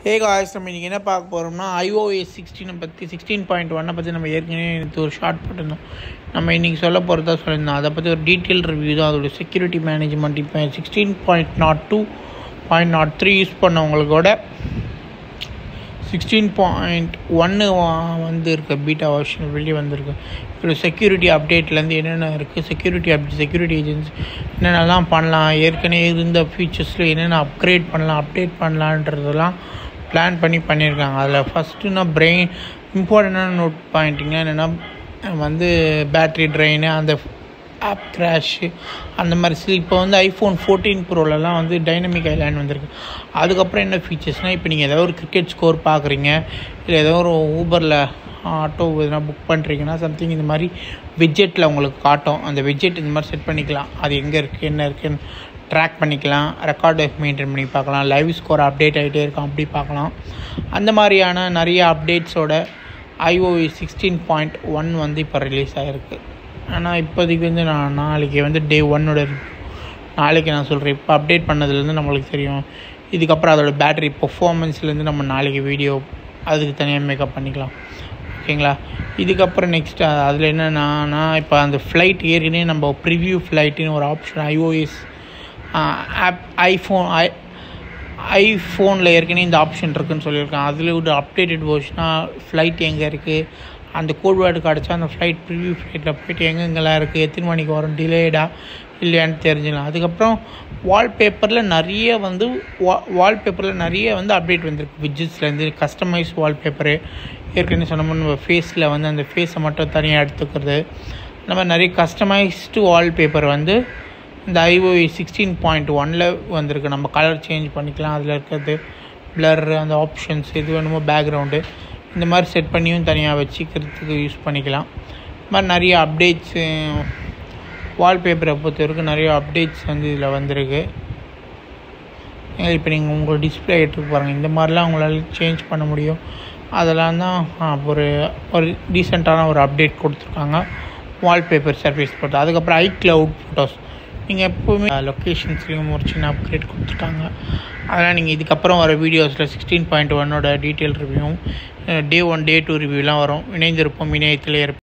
hey guys நம்ம இன்றைக்கி என்ன பார்க்க போகிறோம்னா ஐஓஎஸ் சிக்ஸ்டீனை பற்றி சிக்ஸ்டீன் பாயிண்ட் ஒன்னை பற்றி நம்ம ஏற்கனவே நேற்று ஒரு ஷார்ட் போட்டிருந்தோம் நம்ம இன்றைக்கி சொல்ல போகிறதா சொல்லியிருந்தோம் அதை பற்றி ஒரு டீட்டெயில் ரிவ்யூ தான் அதோட செக்யூரிட்டி மேனேஜ்மெண்ட் இப்போ sixteen point nought two point nought three use பண்ணவங்களோட சிக்ஸ்டீன் பாயிண்ட் ஒன்று வந்து இருக்க பீட்டா வெர்ஷன் வெளியே வந்திருக்கு இதோட செக்யூரிட்டி அப்டேட்லேருந்து என்னென்ன இருக்குது செக்யூரிட்டி அப்டேட் செக்யூரிட்டி ஏஜென்சி என்னென்னலாம் பண்ணலாம் ஏற்கனவே இருந்த ஃபீச்சர்ஸில் என்னென்ன அப்கிரேட் பண்ணலாம் அப்டேட் பண்ணலான்றதெல்லாம் பிளான் பண்ணி பண்ணியிருக்காங்க அதில் ஃபஸ்ட்டுனா பிரெயின் இம்பார்ட்டண்டான நோட் பாயிண்டிங்க என்னென்னா வந்து பேட்ரி ட்ரெயின் அந்த ஆப் கிராஷு அந்த மாதிரி சில இப்போ வந்து ஐஃபோன் ஃபோர்டீன் ப்ரோலலாம் வந்து டைனமிக் ஐலாண்ட் வந்திருக்கு அதுக்கப்புறம் என்ன ஃபீச்சர்ஸ்னால் இப்போ நீங்கள் ஏதோ ஒரு கிரிக்கெட் ஸ்கோர் பார்க்குறீங்க இல்லை ஏதோ ஒரு ஊபரில் ஆட்டோ எதனா புக் பண்ணுறீங்கன்னா சம்திங் இந்த மாதிரி விஜெட்டில் உங்களுக்கு காட்டும் அந்த விஜெட் இந்த மாதிரி செட் பண்ணிக்கலாம் அது எங்கே இருக்குது என்ன இருக்குன்னு ட்ராக் பண்ணிக்கலாம் ரெக்கார்டு மெயின்டைன் பண்ணி பார்க்கலாம் லைவ் ஸ்கோர் அப்டேட் ஆகிட்டே இருக்கும் அப்படி பார்க்கலாம் அந்த மாதிரியான நிறைய அப்டேட்ஸோட ஐஓஇ சிக்ஸ்டீன் பாயிண்ட் ஒன் வந்து இப்போ ரிலீஸ் ஆகிருக்கு ஆனால் இப்போதைக்கு வந்து நான் நாளைக்கு வந்து டே ஒன்னோட நாளைக்கு நான் சொல்கிறேன் இப்போ அப்டேட் பண்ணதுலேருந்து நம்மளுக்கு தெரியும் இதுக்கப்புறம் அதோட பேட்டரி பர்ஃபார்மன்ஸ்லேருந்து நம்ம நாளைக்கு வீடியோ அதுக்கு தனியாக மேக்கப் பண்ணிக்கலாம் ஓகேங்களா இதுக்கப்புறம் நெக்ஸ்ட் அதில் என்னென்னா இப்போ அந்த ஃப்ளைட் ஏற்கனவே நம்ம ப்ரிவ்யூ ஃப்ளைட்டுன்னு ஒரு ஆப்ஷன் ஐஓஎஸ் ஆப் ஐஃபோன் ஐ ஐஃபோனில் ஏற்கனவே இந்த ஆப்ஷன் இருக்குதுன்னு சொல்லியிருக்கேன் அதில் ஒரு அப்டேட்டட் வேர்ஷனாக ஃப்ளைட் எங்கே இருக்குது அந்த கோட் வேர்டு கிடச்சா அந்த ஃப்ளைட் ப்ரிவியூ ஃப்ளைட்டில் போய்ட்டு எங்கெங்கெல்லாம் இருக்குது எத்தனை மணிக்கு வரும் டிலேடா இல்லையான்னு தெரிஞ்சுக்கலாம் அதுக்கப்புறம் வால்பேப்பரில் நிறைய வந்து வா வால்பேப்பரில் நிறைய வந்து அப்டேட் வந்திருக்கு விஜிட்ஸ்லேருந்து கஸ்டமைஸ் வால்பேப்பரு ஏற்கனவே சொன்ன மாதிரி நம்ம ஃபேஸில் வந்து அந்த ஃபேஸை மட்டும் தனியாக எடுத்துக்கிறது அந்த மாதிரி நிறைய கஸ்டமைஸ்டு வால்பேப்பர் வந்து இந்த ஐஓஇ சிக்ஸ்டீன் பாயிண்ட் ஒனில் வந்திருக்கு நம்ம கலர் சேஞ்ச் பண்ணிக்கலாம் அதில் இருக்கிறது பிளர் அந்த ஆப்ஷன்ஸ் எது வேணுமோ பேக்ரவுண்டு இந்த மாதிரி செட் பண்ணியும் தனியாக வச்சுக்கிறதுக்கு யூஸ் பண்ணிக்கலாம் இந்த மாதிரி நிறைய அப்டேட்ஸு வால்பேப்பரை பொறுத்த வரைக்கும் நிறைய அப்டேட்ஸ் வந்து இதில் வந்திருக்கு இப்போ நீங்கள் உங்கள் டிஸ்பிளே எடுத்து பாருங்கள் இந்த மாதிரிலாம் உங்களால் சேஞ்ச் பண்ண முடியும் அதெல்லாம் தான் ஒரு ஒரு டீசெண்டான ஒரு அப்டேட் கொடுத்துருக்காங்க வால்பேப்பர் சர்வீஸ் போட்டு அதுக்கப்புறம் ஐ க்ளவுட் ஃபோட்டோஸ் நீங்கள் எப்போவுமே லொக்கேஷன்ஸ்லேயும் ஒரு சின்ன அப்கிரேட் கொடுத்துட்டாங்க அதெல்லாம் நீங்கள் இதுக்கப்புறம் வர வீடியோஸில் சிக்ஸ்டீன் பாயிண்ட் ஒன்னோட டீட்டெயில் ரிவ்யூவும் டே ஒன் டே டூ ரிவ்யூலாம் வரும் இணைந்திருப்போம் இணையத்திலே இருப்போம்